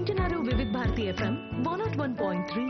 వింటున్నారు Vividh Bharati FM one naught one point three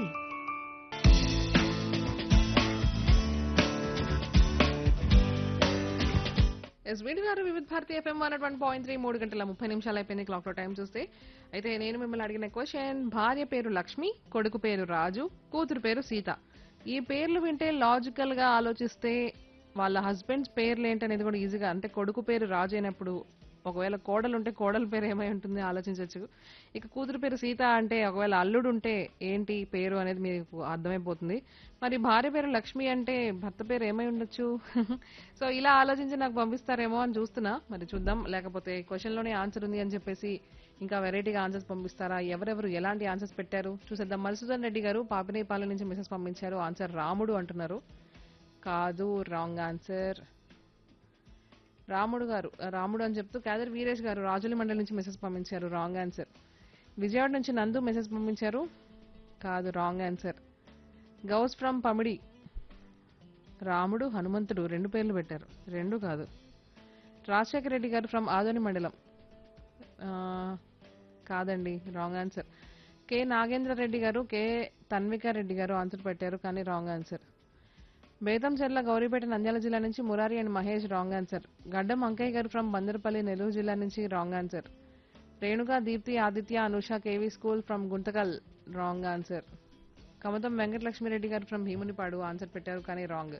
ఎస్ వింటున్నారు Vividh Bharati FM one one point three మూడు గంటల ముప్పై నిమిషాలు అయిపోయింది క్లాక్ లో టైం చూస్తే అయితే నేను మిమ్మల్ని అడిగిన క్వశ్చన్ భార్య పేరు లక్ష్మి కొడుకు పేరు రాజు కూతురు పేరు సీత ఈ పేర్లు వింటే లాజికల్ గా ఆలోచిస్తే వాళ్ళ హస్బెండ్స్ పేర్లు ఏంటనేది కూడా ఈజీగా అంటే కొడుకు పేరు రాజు అయినప్పుడు ఒకవేళ కోడలు ఉంటే కోడల పేరు ఏమై ఉంటుంది ఆలోచించవచ్చు ఇక కూతురు పేరు సీత అంటే ఒకవేళ అల్లుడు ఉంటే ఏంటి పేరు అనేది మీకు అర్థమైపోతుంది మరి భార్య పేరు లక్ష్మి అంటే భర్త పేరు ఏమై ఉండొచ్చు సో ఇలా ఆలోచించి నాకు పంపిస్తారేమో అని చూస్తున్నా మరి చూద్దాం లేకపోతే క్వశ్చన్ లోనే ఆన్సర్ ఉంది అని చెప్పేసి ఇంకా వెరైటీగా ఆన్సర్స్ పంపిస్తారా ఎవరెవరు ఎలాంటి ఆన్సర్స్ పెట్టారు చూసేద్దాం మధుసూదన్ రెడ్డి గారు పాపినేపాలెం నుంచి మెసేజ్ పంపించారు ఆన్సర్ రాముడు అంటున్నారు కాదు రాంగ్ ఆన్సర్ రాముడు గారు రాముడు అని చెప్తూ కాదర్ వీరేష్ గారు రాజుల మండలి నుంచి మెసేజ్ పంపించారు రాంగ్ ఆన్సర్ విజయవాడ నుంచి నందు మెసేజ్ పంపించారు కాదు wrong answer Gaus from Pamidi Ramudu Hanumanthudu రెండు పేర్లు పెట్టారు రెండు కాదు రాజశేఖర రెడ్డి గారు ఫ్రమ్ ఆదోని మండలం ఆ, కాదండి wrong answer K Nagendra Reddy garu K Tanvika Reddy garu answer పెట్టారు కానీ రాంగ్ ఆన్సర్ బేతంచెర్ల గౌరీపేట నంద్యాల జిల్లా నుంచి Murari and Mahesh wrong answer Gaddam Ankaiah garu from Bandarapalli Nellore జిల్లా నుంచి wrong answer Renuga Deepthi Aditya Anusha KV school from Guntakal wrong answer Kamatham Venkatalakshmireddy garu from Bheemunipadu answer పెట్టారు కానీ రాంగ్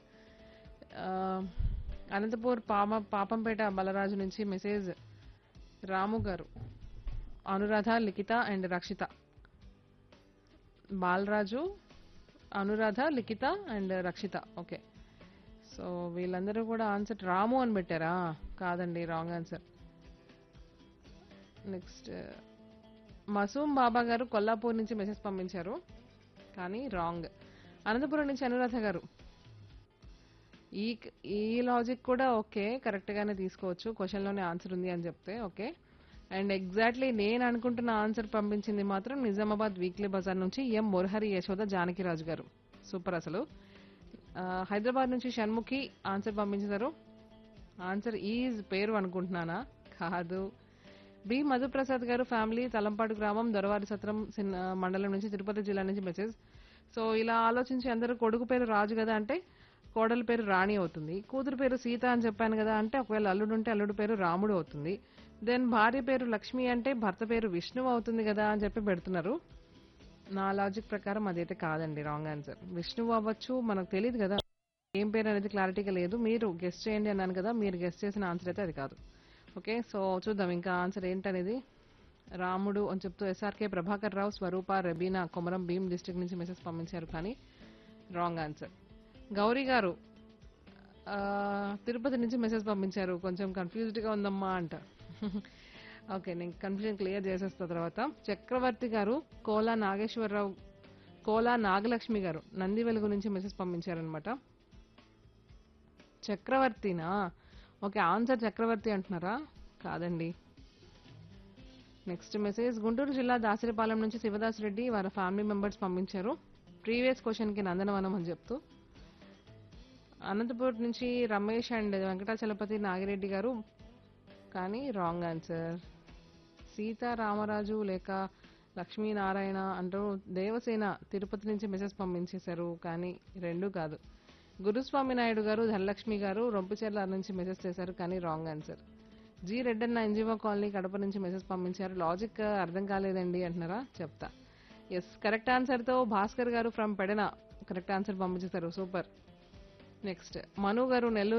అనంతపూర్ పామ పాపంపేట బలరాజు నుంచి message Ramu garu Anuradha Likhitha and Rakshita Balaraju Anuradha Likhitha and Rakshitha okay so వీళ్ళందరూ కూడా ఆన్సర్ రాము అని పెట్టారా కాదండి wrong answer next Masoom Baba garu Kollapur నుంచి మెసేజ్ పంపించారు కానీ రాంగ్ అనంతపురం నుంచి అనురాధ గారు ఈ ఈ లాజిక్ కూడా ఓకే కరెక్ట్ గానే తీసుకోవచ్చు క్వశ్చన్ లోనే ఆన్సర్ ఉంది అని చెప్తే ఓకే అండ్ ఎగ్జాక్ట్లీ నేను అనుకుంటున్న ఆన్సర్ పంపించింది మాత్రం నిజామాబాద్ వీక్లీ బజార్ నుంచి ఎం మురహరి యశోద జానకిరాజు గారు సూపర్ అసలు ఆ, హైదరాబాద్ నుంచి షణ్ముఖి ఆన్సర్ పంపించారు ఆన్సర్ ఈజ్ పేరు అనుకుంటున్నానా కాదు బి మధుప్రసాద్ గారు ఫ్యామిలీ తలంపాడు గ్రామం దొరవారి సత్రం సిన్- ఆ, మండలం నుంచి తిరుపతి జిల్లా నుంచి మెసేజ్ సో ఇలా ఆలోచించి అందరూ కొడుకు పేరు రాజు కదా అంటే కోడల పేరు రాణి అవుతుంది కూతురు పేరు సీత అని చెప్పాను కదా అంటే ఒకవేళ అల్లుడు ఉంటే అల్లుడు పేరు రాముడు అవుతుంది దెన్ భార్య పేరు లక్ష్మి అంటే భర్త పేరు విష్ణువు అవుతుంది కదా అని చెప్పి పెడుతున్నారు నా లాజిక్ ప్రకారం అదైతే కాదండి రాంగ్ ఆన్సర్ విష్ణువు అవ్వచ్చు మనకు తెలియదు కదా ఏం పేరు అనేది క్లారిటీగా లేదు మీరు గెస్ట్ చేయండి అన్నాను కదా మీరు గెస్ట్ చేసిన ఆన్సర్ అయితే అది కాదు ఓకే సో చూద్దాం ఇంకా ఆన్సర్ ఏంటనేది రాముడు అని చెప్తూ ఎస్ఆర్కే ప్రభాకర్ రావు స్వరూప రబీనా కొమరం భీమ్ డిస్ట్రిక్ట్ నుంచి మెసేజ్ పంపించారు కానీ రాంగ్ ఆన్సర్ గౌరీ గారు ఆ, తిరుపతి నుంచి మెసేజ్ పంపించారు కొంచెం కన్ఫ్యూజ్డ్గా ఉందమ్మా అంట ఓకే నేను కన్ఫ్యూజన్ క్లియర్ చేసేస్తా తర్వాత చక్రవర్తి గారు కోలా నాగేశ్వరరావు కోలా నాగలక్ష్మి గారు నంది వెలుగు నుంచి మెసేజ్ పంపించారనమాట చక్రవర్తినా ఓకే ఆన్సర్ చక్రవర్తి అంటున్నారా కాదండి నెక్స్ట్ మెసేజ్ గుంటూరు జిల్లా దాసరిపాలెం నుంచి శివదాస్ రెడ్డి వారి ఫ్యామిలీ మెంబర్స్ పంపించారు ప్రీవియస్ క్వశ్చన్కి నందనవనం అని చెప్తూ అనంతపూర్ నుంచి రమేష్ అండ్ వెంకటాచలపతి నాగిరెడ్డి గారు కానీ రాంగ్ ఆన్సర్ సీతారామరాజు లేక లక్ష్మీనారాయణ అంటూ దేవసేన తిరుపతి నుంచి మెసేజ్ పంపించేశారు కానీ రెండు కాదు గురుస్వామి నాయుడు గారు ధనలక్ష్మి గారు రొంపిచెర్ల నుంచి మెసేజ్ చేశారు కానీ wrong answer G Reddanna NGO colony Kadapa నుంచి మెసేజ్ పంపించారు లాజిక్ అర్థం కాలేదండి అంటున్నారా చెప్తా ఎస్ కరెక్ట్ ఆన్సర్తో Bhaskar garu from Pedana correct answer పంపించేశారు సూపర్ నెక్స్ట్ మను గారు నెల్లూరు